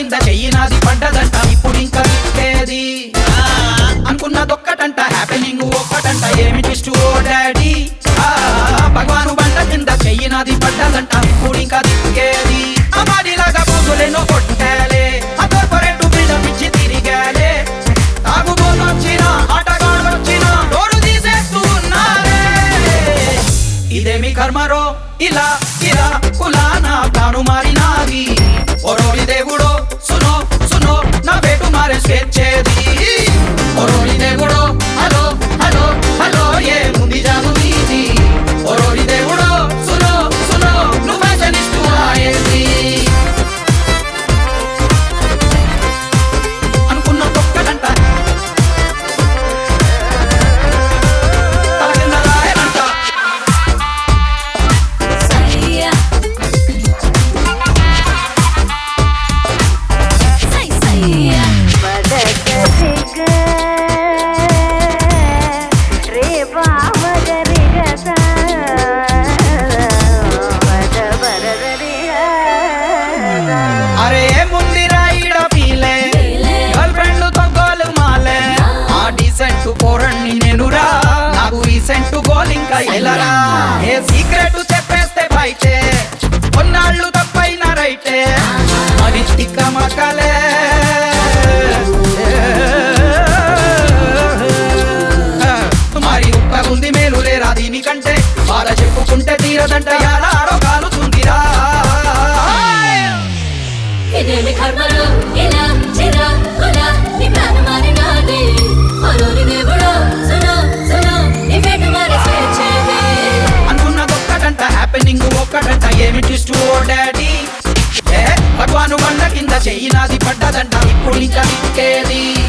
కింద చెయ్యి నాది పడ్డదంట ఇప్పుడు ఇంకా దిక్కేది అనుకున్నదొక్కటంట హ్యాపెనింగ్ ఒక్కటంట ఏమి ట్విస్ట్ ఓ డాడీ ఆ, భగవాను బండ కింద చెయ్యి నాది పడ్డదంట ఇప్పుడు ఇంకా దిక్కేది అమ్మాడిలాగా పూసులేనో కొట్టాలే ఆ కార్పొరేట్ బిల్డప్ ఇచ్చి తిరిగాలే తాగుబోతొచ్చినా ఆటగాడొచ్చినా డోరు తీసేస్తూ ఉన్నారే ఇదేమి కర్మరో ఇలా ఇలా కులానా తాను మారినాది ఒరోరి దేవుడో సునో సునో నా వేటు మారే స్వేచ్ఛేది ఒరోరి దేవుడో హలో హలో హలో ఏ ముంది జాను నీది ఒరోరి దేవుడో సునో సునో నువ్వు ఫ్యాషనిస్టు అయ్యేది అనుకున్న తొక్కడంట తల కింద రాయనంట సయ్యా సై సయ్యా అరే ముందిరా ఈడ ఫీలే గర్ల్ ఫ్రెండ్ తో గోల్ మాలే ఆ డీసెంట్ పోరండి నేనురా నాకు రీసెంట్ గోల్ ఇంకా ఎలరా ఏ సీక్రెట్ చెప్పేస్తే బయటే కొన్నాళ్ళు తప్పైన రైటే మరి తిక్క మకలే మరి ఉప్పగుంది మేలు లేరా దీనికంటే బాధ చెప్పుకుంటే తీరదంట యారాడో కాలుతుందిరా ఇదేమి కర్మలు ఇలా చిరా కులా నీ ప్రాణం మారినాది ఒరోరి దేవుడో సునో సునో నీ వేట మారి స్వేచ్ఛేది అనుకున్నదొక్కటంట హ్యాపెనింగ్ ఒక్కటంట ఏమి ట్విస్ట్ ఓ డాడీ ఏ భగవాను బండ కింద చెయ్యి నాది పడ్డదంట ఇప్పుడు ఇంకా దిక్కేది